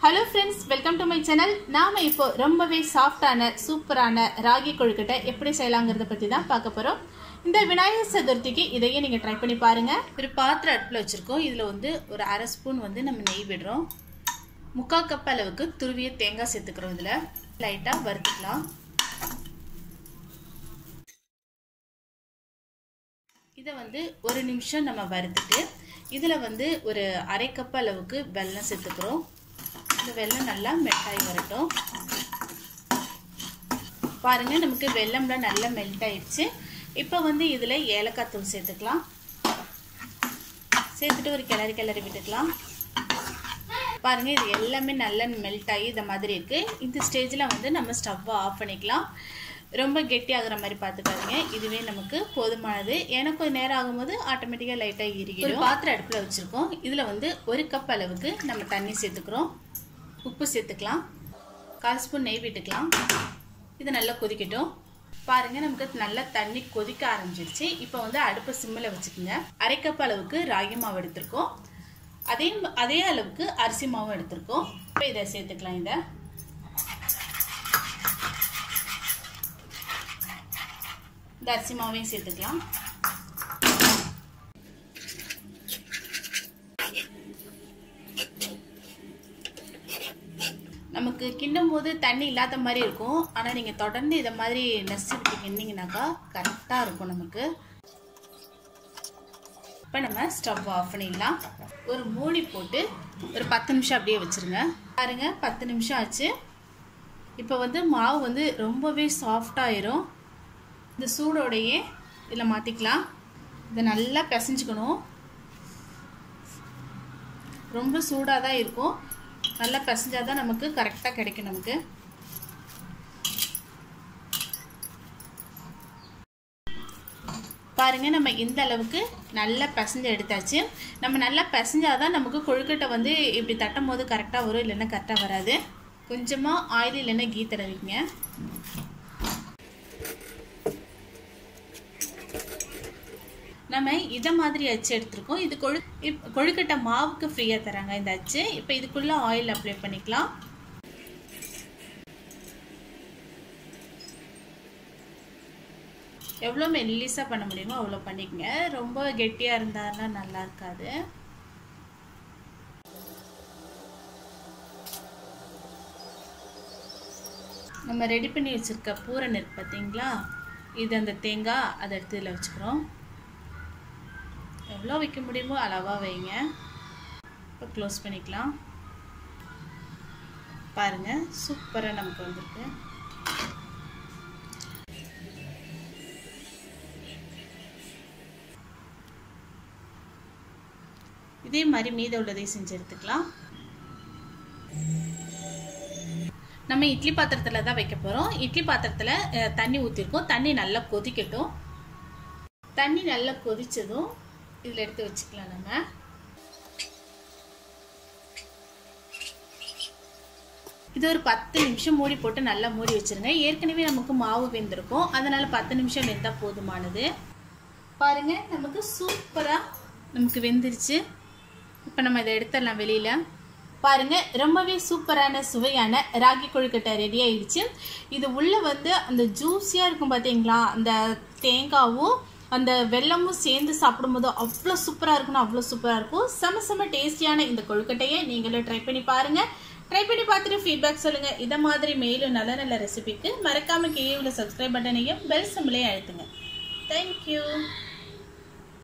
hello friends welcome to my channel நாம இப்போ ரொம்பவே சாஃப்டான சூப்பரான ராகி கொழுக்கட்டை எப்படி செய்யலாங்கிறத பற்றி தான் பார்க்க போகிறோம் இந்த விநாயகர் சதுர்த்திக்கு இதையே நீங்கள் ட்ரை பண்ணி பாருங்கள் ஒரு பாத்திரம் அடுப்பில் வச்சுருக்கோம் இதில் வந்து ஒரு அரை ஸ்பூன் வந்து நம்ம நெய் விடுறோம் முக்கால் கப் அளவுக்கு துருவிய தேங்காய் சேர்த்துக்கிறோம் இதில் லைட்டாக வறுத்துக்கலாம் இதை வந்து ஒரு நிமிஷம் நம்ம வறுத்துட்டு இதில் வந்து ஒரு அரை கப் அளவுக்கு வெல்லம் சேர்த்துக்கிறோம் இந்த வெல்லம் நல்லா மெல்ட் வரட்டும் பாருங்கள் நமக்கு வெல்லம்லாம் நல்லா மெல்ட் ஆயிடுச்சு இப்போ வந்து இதில் ஏலக்காய் தூள் சேர்த்துக்கலாம் சேர்த்துட்டு ஒரு கிளறி கிளறி விட்டுக்கலாம் பாருங்கள் இது எல்லாமே நல்லா மெல்ட் ஆகி இந்த மாதிரி இருக்குது இந்த ஸ்டேஜில் வந்து நம்ம ஸ்டவ்வை ஆஃப் பண்ணிக்கலாம் ரொம்ப கெட்டியாகிற மாதிரி பார்த்துக்காதீங்க இதுவே நமக்கு போதுமானது எனக்கு கொஞ்சம் நேரம் ஆகும்போது ஆட்டோமேட்டிக்காக லைட்டாக இறுகிடும் ஒரு பாத்திரம் அடுப்பில் வச்சுருக்கோம் இதில் வந்து ஒரு கப் அளவுக்கு நம்ம தண்ணி சேர்த்துக்கிறோம் உப்பு சேர்த்துக்கலாம் கால் ஸ்பூன் நெய் விட்டுக்கலாம் இது நல்லா கொதிக்கட்டும் பாருங்கள் நமக்கு நல்லா தண்ணி கொதிக்க ஆரம்பிச்சிருச்சு இப்போ வந்து அடுப்பை சிம்மில் வச்சுக்கோங்க அரை கப் அளவுக்கு ராகி மாவு எடுத்திருக்கோம் அதே அதே அளவுக்கு அரிசி மாவும் எடுத்திருக்கோம் இப்போ இதை சேர்த்துக்கலாம் இதை இந்த அரிசி மாவையும் சேர்த்துக்கலாம் நமக்கு கிண்டும் போது தண்ணி இல்லாத மாதிரி இருக்கும் ஆனால் நீங்கள் தொடர்ந்து இதை மாதிரி நெசி விட்டு கிண்டிங்கனாக்கா கரெக்டாக இருக்கும் நமக்கு இப்போ நம்ம ஸ்டவ் ஆஃப் பண்ணிடலாம் ஒரு மூடி போட்டு ஒரு பத்து நிமிஷம் அப்படியே வச்சுருங்க பாருங்க பத்து நிமிஷம் ஆச்சு இப்போ வந்து மாவு வந்து ரொம்பவே சாஃப்டாயிரும் இந்த சூடோடையே இதில் மாற்றிக்கலாம் இதை நல்லா பிசைஞ்சுக்கணும் ரொம்ப சூடாக தான் இருக்கும் நல்லா பிசைஞ்சால் தான் நமக்கு கரெக்டாக கிடைக்கும் நமக்கு பாருங்கள் நம்ம இந்த அளவுக்கு நல்லா பிசைஞ்சு எடுத்தாச்சு நம்ம நல்லா பிசைஞ்சாதான் நமக்கு கொழுக்கட்டை வந்து இப்படி தட்டும் போது கரெக்டாக வரும் இல்லைன்னா கரெக்டாக வராது கொஞ்சமாக ஆயில் இல்லைன்னா கீ தடவிங்க நம்ம இதை மாதிரி அச்சு எடுத்திருக்கோம் இது கொழு கொழுக்கட்டை மாவுக்கு ஃப்ரீயாக தராங்க இந்த அச்சு இப்போ இதுக்குள்ளே ஆயில் அப்ளை பண்ணிக்கலாம் எவ்வளோ மெல்லிஸாக பண்ண முடியுமோ அவ்வளோ பண்ணிக்கங்க ரொம்ப கெட்டியாக இருந்தாருன்னா நல்லா இருக்காது நம்ம ரெடி பண்ணி வச்சுருக்க பூரண் இருக்கு பார்த்தீங்களா இது அந்த தேங்காய் அதை எடுத்து இதில் வச்சுக்கிறோம் எவ்வளோ வைக்க முடியுமோ அளவாக வைங்க இப்போ க்ளோஸ் பண்ணிக்கலாம் பாருங்கள் சூப்பராக நமக்கு வந்திருக்கு இதே மாதிரி மீத உள்ளதை செஞ்சு எடுத்துக்கலாம் நம்ம இட்லி பாத்திரத்தில் தான் வைக்க போகிறோம் இட்லி பாத்திரத்தில் தண்ணி ஊற்றிருக்கோம் தண்ணி நல்லா கொதிக்கட்டும் தண்ணி நல்லா கொதித்ததும் இதில் எடுத்து வச்சுக்கலாம் நம்ம இது ஒரு பத்து நிமிஷம் மூடி போட்டு நல்லா மூடி வச்சுருங்க ஏற்கனவே நமக்கு மாவு வெந்திருக்கும் அதனால் பத்து நிமிஷம் வெந்தால் போதுமானது பாருங்கள் நமக்கு சூப்பராக நமக்கு வெந்துருச்சு இப்போ நம்ம இதை எடுத்துடலாம் வெளியில் பாருங்க ரொம்பவே சூப்பரான சுவையான ராகி கொழுக்கட்டை ரெடி ஆயிடுச்சு இது உள்ளே வந்து அந்த ஜூஸியாக இருக்கும் பார்த்தீங்களா அந்த தேங்காவும் அந்த வெள்ளமும் சேர்ந்து சாப்பிடும்போது அவ்வளோ சூப்பராக இருக்கணும் அவ்வளோ சூப்பராக இருக்கும் செம செம டேஸ்டியான இந்த கொழுக்கட்டையை நீங்களும் ட்ரை பண்ணி பாருங்கள் ட்ரை பண்ணி பார்த்துட்டு ஃபீட்பேக் சொல்லுங்கள் இதை மாதிரி மேலும் நல்ல நல்ல ரெசிபிக்கு மறக்காமல் கீழே உள்ள சப்ஸ்கிரைப் பட்டனையும் பெல் சிம்பிளையும் அழுத்துங்க தேங்க்யூ